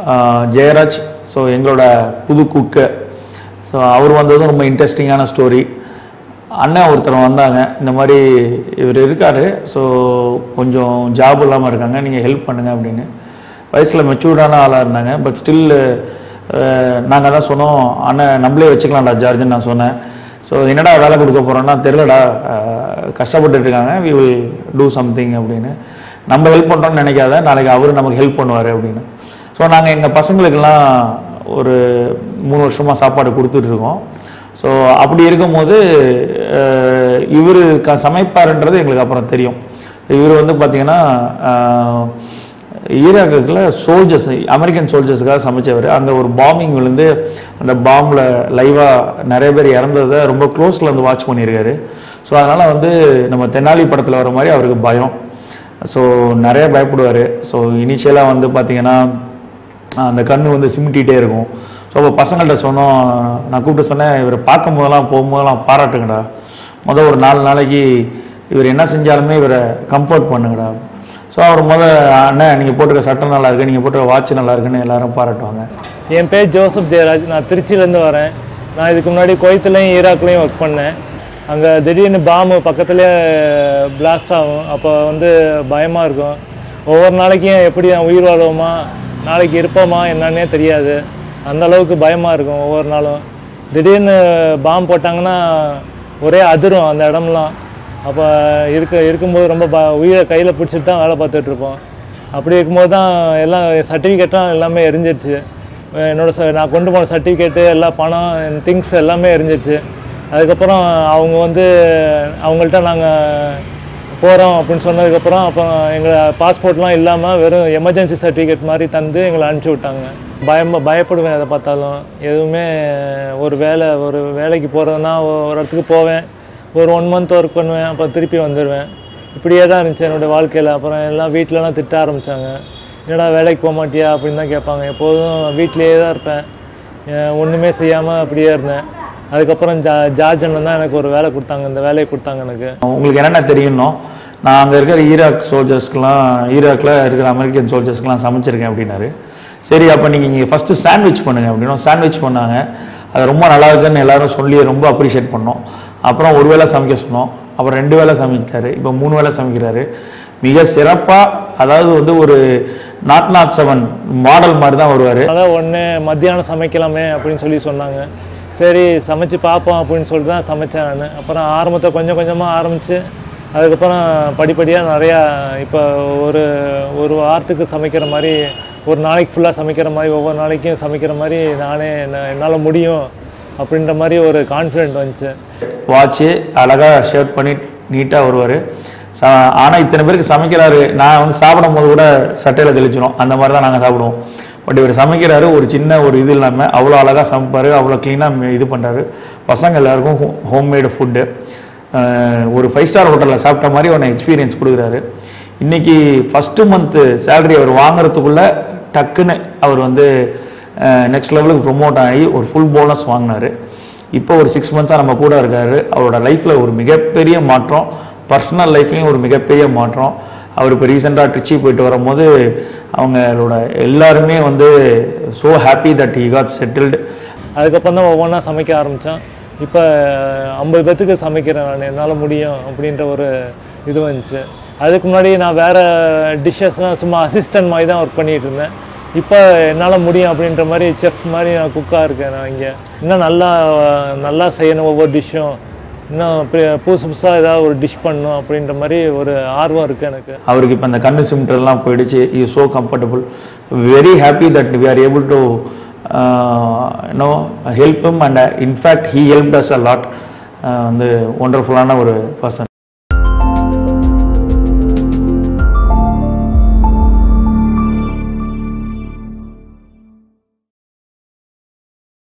Jayaraj so எங்களோட புது குக்கு so அவர் வந்ததும் ரொம்ப இன்ட்ரெஸ்டிங்கான ஸ்டோரி அண்ணன் ஒருத்தர் வந்தாங்க இந்த மாதிரி இவர் இருக்கார் ஸோ கொஞ்சம் ஜாப் இல்லாமல் இருக்காங்க நீங்கள் ஹெல்ப் பண்ணுங்க அப்படின்னு வயசில் மெச்சூர்டான ஆளாக இருந்தாங்க பட் ஸ்டில் நாங்கள் தான் சொன்னோம் அண்ணன் நம்மளே வச்சுக்கலாம்டா ஜார்ஜ்னு நான் சொன்னேன் ஸோ என்னடா வேலை கொடுக்க போகிறோன்னா தெரிலடா அஹ், கஷ்டப்பட்டுட்டு இருக்காங்க வி வில் டூ சம்திங் அப்படின்னு நம்ம ஹெல்ப் பண்ணுறோம்னு நினைக்காத நாளைக்கு அவர் நமக்கு ஹெல்ப் பண்ணுவார் அப்படின்னு ஸோ நாங்கள் எங்கள் பசங்களுக்கெல்லாம் ஒரு மூணு வருஷமாக சாப்பாடு கொடுத்துட்ருக்கோம் ஸோ அப்படி இருக்கும்போது இவர் க சமைப்பாருன்றது எங்களுக்கு அப்புறம் தெரியும் இவர் வந்து பார்த்திங்கன்னா ஈராக்குல சோல்ஜர்ஸ் அமெரிக்கன் சோல்ஜர்ஸுக்காக சமைச்சவர் அங்கே ஒரு பாம்பிங் விழுந்து அந்த பாம்பில் லைவாக நிறைய பேர் இறந்ததை ரொம்ப க்ளோஸில் வந்து வாட்ச் பண்ணியிருக்காரு ஸோ அதனால் வந்து நம்ம தென்னாலி படத்தில் வர மாதிரி அவருக்கு பயம் ஸோ நிறைய பயப்படுவார் ஸோ இனிஷியலாக வந்து பார்த்திங்கன்னா அந்த கண்ணு வந்து சிமிட்டிகிட்டே இருக்கும் ஸோ அப்போ பசங்கள்கிட்ட சொன்னோம் நான் கூப்பிட்டு சொன்னேன் இவரை பார்க்கும் போதெல்லாம் போகும்போதெல்லாம் பாராட்டுங்கடா மொதல் ஒரு நாலு நாளைக்கு இவர் என்ன செஞ்சாலுமே இவரை கம்ஃபர்ட் பண்ணுங்கடா ஸோ அவர் முத அண்ணன் நீங்கள் போட்டிருக்க சட்டை நல்லா இருக்கு நீங்கள் போட்டிருக்க வாட்ச் நல்லா இருக்குன்னு எல்லாரும் பாராட்டுவாங்க என் பேர் ஜோசப் ஜெயராஜ் நான் திருச்சியிலேருந்து வரேன் நான் இதுக்கு முன்னாடி குவைத்துலையும் ஈராக்லேயும் ஒர்க் பண்ணேன் அங்கே திடீர்னு பாம்பு பக்கத்துலேயே பிளாஸ்ட் ஆகும் அப்போ வந்து பயமாக இருக்கும் ஒவ்வொரு நாளைக்கும் எப்படி நான் உயிர் வாழ்வோமா நாளைக்கு இருப்போமா என்னன்னே தெரியாது அந்த அளவுக்கு பயமாக இருக்கும் ஒவ்வொரு நாளும் திடீர்னு பாம்பு போட்டாங்கன்னா ஒரே அதிரும் அந்த இடம்லாம் அப்போ இருக்க இருக்கும்போது ரொம்ப ப உயிரை கையில் பிடிச்சிட்டு தான் வேலை பார்த்துட்டு இருப்போம் அப்படி இருக்கும்போது தான் எல்லாம் சர்டிஃபிகேட்லாம் எல்லாமே எரிஞ்சிருச்சு என்னோட ச நான் கொண்டு போன சர்டிஃபிகேட்டு எல்லா பணம் திங்ஸ் எல்லாமே எரிஞ்சிருச்சு அதுக்கப்புறம் அவங்க வந்து அவங்கள்ட்ட நாங்கள் போகிறோம் அப்படின்னு சொன்னதுக்கப்புறம் அப்புறம் எங்களை பாஸ்போர்ட்லாம் இல்லாமல் வெறும் எமர்ஜென்சி சர்டிஃபிகேட் மாதிரி தந்து எங்களை அனுப்பிச்சி விட்டாங்க பயம் பயப்படுவேன் அதை பார்த்தாலும் எதுவுமே ஒரு வேலை ஒரு வேலைக்கு போகிறதுனா ஒரு இடத்துக்கு போவேன் ஒரு ஒன் மந்த் ஒர்க் பண்ணுவேன் அப்புறம் திருப்பி வந்துடுவேன் இப்படியே தான் இருந்துச்சு என்னோடய வாழ்க்கையில் அப்புறம் எல்லாம் வீட்டிலலாம் திட்ட ஆரம்பித்தாங்க என்னடா வேலைக்கு போக மாட்டியா அப்படின்னு தான் கேட்பாங்க எப்போதும் வீட்டிலேயே தான் இருப்பேன் அஹ் ஒண்ணுமே செய்யாமல் அப்படியே இருந்தேன் அதுக்கப்புறம் ஜா ஜார்ஜ் அண்ணன் தான் எனக்கு ஒரு வேலை கொடுத்தாங்க இந்த வேலையை கொடுத்தாங்க எனக்கு உங்களுக்கு என்னென்ன தெரியும்னோ நான் அங்கே இருக்கிற ஈராக் சோல்ஜர்ஸ்க்கெலாம் ஈராக்கில் இருக்கிற அமெரிக்கன் சோல்ஜர்ஸ்க்கெலாம் சமைச்சிருக்கேன் அப்படின்னாரு சரி அப்போ நீங்கள் இங்கே ஃபஸ்ட்டு சாண்ட்விச் பண்ணுங்க அப்படின்னா சாண்ட்விச் பண்ணாங்க அது ரொம்ப நல்லா இருக்குன்னு எல்லாரும் சொல்லி ரொம்ப அப்ரிஷியேட் பண்ணோம் அப்புறம் ஒரு வேளை சமைக்க சொன்னோம் அப்புறம் ரெண்டு வேளை சமைச்சாரு இப்போ மூணு வேளை சமைக்கிறாரு மிக சிறப்பாக அதாவது வந்து ஒரு நாட் நாட் செவன் மாடல் மாதிரி தான் வருவார் அதான் ஒன்று மத்தியானம் சமைக்கலாமே அப்படின்னு சொல்லி சொன்னாங்க சரி சமைச்சு பார்ப்போம் அப்படின்னு சொல்லிட்டு தான் சமைச்சேன் நான் அப்புறம் ஆரம்பத்தை கொஞ்சம் கொஞ்சமாக ஆரம்பித்து அதுக்கப்புறம் படிப்படியாக நிறையா இப்போ ஒரு ஒரு வாரத்துக்கு சமைக்கிற மாதிரி ஒரு நாளைக்கு ஃபுல்லாக சமைக்கிற மாதிரி ஒவ்வொரு நாளைக்கும் சமைக்கிற மாதிரி நானே என்ன- என்னால் முடியும் அப்படின்ற மாதிரி ஒரு கான்ஃபிடென்ட் வந்துச்சு வாட்ச்சு அழகாக ஷர்ட் பண்ணி நீட்டாக வருவார் ச ஆனால் இத்தனை பேருக்கு சமைக்கிறாரு நான் வந்து சாப்பிடும் போது கூட சட்டையில் தெளிச்சிடும் அந்த மாதிரி தான் நாங்கள் சாப்பிடுவோம் பட் இவர் சமைக்கிறாரு ஒரு சின்ன ஒரு இது இல்லாமல் அவ்வளோ அழகாக சமைப்பார் அவ்வளோ க்ளீனாக இது பண்ணுறாரு பசங்க எல்லாருக்கும் ஹோம்மேடு ஃபுட்டு ஒரு ஃபைவ் ஸ்டார் ஹோட்டலில் சாப்பிட்ட மாதிரி ஒன்று எக்ஸ்பீரியன்ஸ் கொடுக்குறாரு இன்னைக்கு ஃபஸ்ட்டு மந்த்து சேலரி அவர் வாங்குறதுக்குள்ளே டக்குன்னு அவர் வந்து நெக்ஸ்ட் லெவலுக்கு ப்ரொமோட் ஆகி ஒரு ஃபுல் போனஸ் வாங்கினாரு இப்போ ஒரு சிக்ஸ் மந்த்ஸாக நம்ம கூட இருக்காரு அவரோட லைஃப்பில் ஒரு மிகப்பெரிய மாற்றம் பர்சனல் லைஃப்லேயும் ஒரு மிகப்பெரிய மாற்றம் அவர் இப்போ ரீசெண்டாக ட்ரிச்சி போயிட்டு வரும்போது அவங்களோட எல்லாருமே வந்து so happy that he got settled அதுக்கப்புறம் தான் ஒவ்வொன்றா சமைக்க ஆரம்பித்தேன் இப்போ ஐம்பது பேத்துக்கு சமைக்கிறேன் நான் என்னால் முடியும் அப்படின்ற ஒரு இது வந்துச்சு அதுக்கு முன்னாடி நான் வேறு டிஷ்ஷஸ்லாம் சும்மா அசிஸ்டன்ட் மாதிரி தான் ஒர்க் பண்ணிகிட்டு இருந்தேன் இப்போ என்னால் முடியும் அப்படின்ற மாதிரி செஃப் மாதிரி நான் குக்காக இருக்கேன் நான் இங்கே இன்னும் நல்லா நல்லா செய்யணும் ஒவ்வொரு டிஷ்ஷும் இன்னும் பு- புதுசு புதுசாக ஏதாவது ஒரு டிஷ் பண்ணணும் அப்படின்ற மாதிரி ஒரு ஆர்வம் இருக்குது எனக்கு அவருக்கு இப்போ அந்த கண்ணு சிம்டர்லாம் போயிடுச்சு is so comfortable very happy that we are able to no help him and in fact he help us a lot வந்து ஒண்டர்ஃபுல்லான ஒரு பர்சன்